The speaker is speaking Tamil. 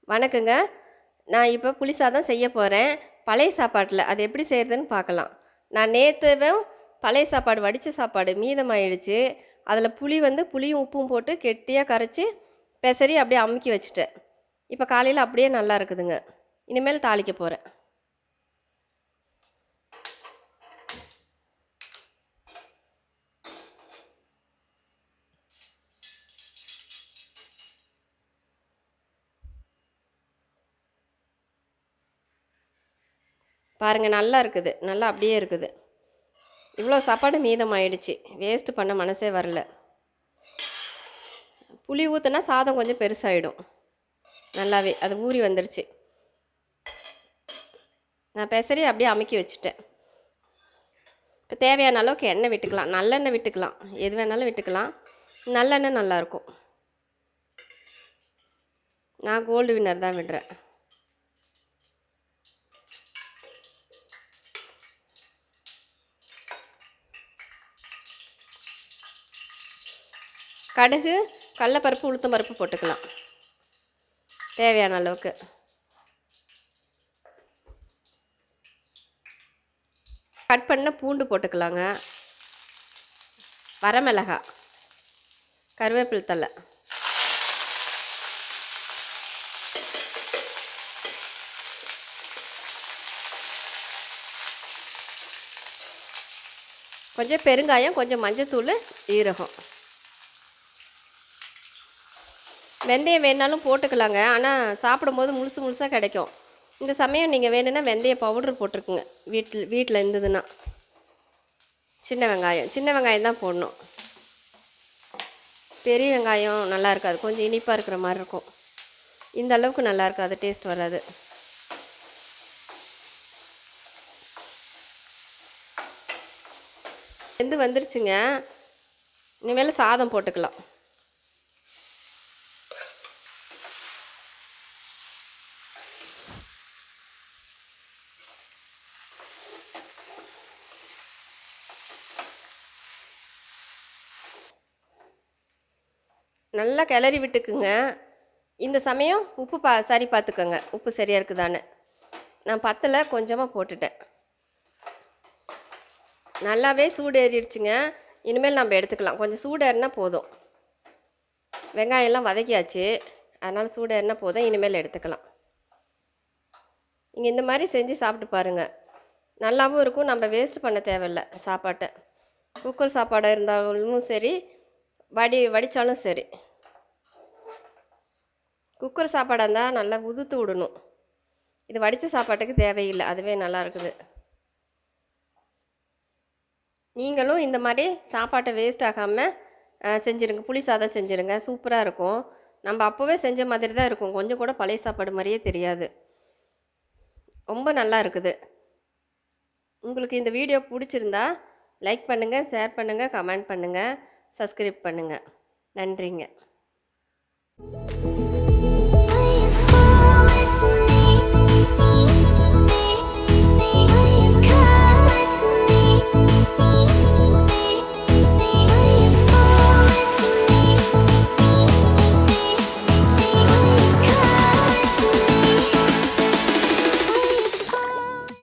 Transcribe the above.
வணக்கங்க நான் இப்போ புளி சாதம் செய்ய போகிறேன் பழைய சாப்பாட்டில் அது எப்படி செய்கிறதுன்னு பார்க்கலாம் நான் நேற்றுவும் பழைய சாப்பாடு வடித்த சாப்பாடு மீதமாயிடுச்சு அதில் புளி வந்து புளியும் உப்பும் போட்டு கெட்டியாக கரைச்சி பெசரி அப்படியே அமுக்கி வச்சுட்டேன் இப்போ காலையில் அப்படியே நல்லா இருக்குதுங்க இனிமேல் தாளிக்க போகிறேன் பாருங்கள் நல்லா இருக்குது நல்லா அப்படியே இருக்குது இவ்வளோ சாப்பாடு மீதமாயிடுச்சு வேஸ்ட்டு பண்ண மனசே வரல புளி ஊற்றுனா சாதம் கொஞ்சம் பெருசாகிடும் நல்லாவே அது ஊறி வந்துருச்சு நான் பெசரி அப்படியே அமுக்கி வச்சுட்டேன் இப்போ தேவையான அளவுக்கு எண்ணெய் விட்டுக்கலாம் நல்லெண்ணெய் விட்டுக்கலாம் எது வேணாலும் விட்டுக்கலாம் நல்லெண்ணெய் நல்லாயிருக்கும் நான் கோல்டு வின்னர் தான் விடுறேன் கடுகு கடலப்பருப்பு உளுத்தம் பருப்பு போட்டுக்கலாம் தேவையான அளவுக்கு கட் பண்ண பூண்டு போட்டுக்கலாங்க வரமிளகா கருவேப்பிலை தலை கொஞ்சம் பெருங்காயம் கொஞ்சம் மஞ்சத்தூள் ஈரகம் வெந்தயம் வேணாலும் போட்டுக்கலாங்க ஆனால் சாப்பிடும்போது முழுசு முழுசாக கிடைக்கும் இந்த சமயம் நீங்கள் வேணும்னா வெந்தய பவுடர் போட்டிருக்குங்க வீட்டில் வீட்டில் இருந்ததுன்னா சின்ன வெங்காயம் சின்ன வெங்காயம் தான் போடணும் பெரிய வெங்காயம் நல்லா இருக்காது கொஞ்சம் இனிப்பாக இருக்கிற மாதிரி இருக்கும் இந்த அளவுக்கு நல்லா இருக்காது டேஸ்ட் வராது வெந்து வந்துருச்சுங்க இனிமேல் சாதம் போட்டுக்கலாம் நல்லா கிளறி விட்டுக்குங்க இந்த சமயம் உப்பு பா சரி பார்த்துக்கோங்க உப்பு சரியாக இருக்குதான்னு நான் பத்தில் கொஞ்சமாக போட்டுட்டேன் நல்லாவே சூடு ஏறிடுச்சுங்க இனிமேல் நம்ம எடுத்துக்கலாம் கொஞ்சம் சூடு ஏறினா போதும் வெங்காயம்லாம் வதக்கியாச்சு அதனால் சூடு ஏறினா போதும் இனிமேல் எடுத்துக்கலாம் நீங்கள் இந்த மாதிரி செஞ்சு சாப்பிட்டு பாருங்கள் நல்லாவும் இருக்கும் நம்ம வேஸ்ட் பண்ண தேவையில்ல சாப்பாட்டை குக்கர் சாப்பாடாக இருந்தாலும் சரி வடி வடித்தாலும் சரி குக்கர் சாப்பாடாக இருந்தால் நல்லா உதுத்து விடணும் இது வடித்த சாப்பாட்டுக்கு தேவையில்லை அதுவே நல்லா இருக்குது நீங்களும் இந்த மாதிரி சாப்பாட்டை வேஸ்ட் ஆகாமல் செஞ்சுருங்க புளி சாதம் செஞ்சுருங்க சூப்பராக இருக்கும் நம்ம அப்போவே செஞ்ச மாதிரி தான் இருக்கும் கொஞ்சம் கூட பழைய சாப்பாடு மாதிரியே தெரியாது ரொம்ப நல்லா இருக்குது உங்களுக்கு இந்த வீடியோ பிடிச்சிருந்தா லைக் பண்ணுங்கள் ஷேர் பண்ணுங்கள் கமெண்ட் பண்ணுங்கள் சப்ஸ்கிரைப் பண்ணுங்கள் நன்றிங்க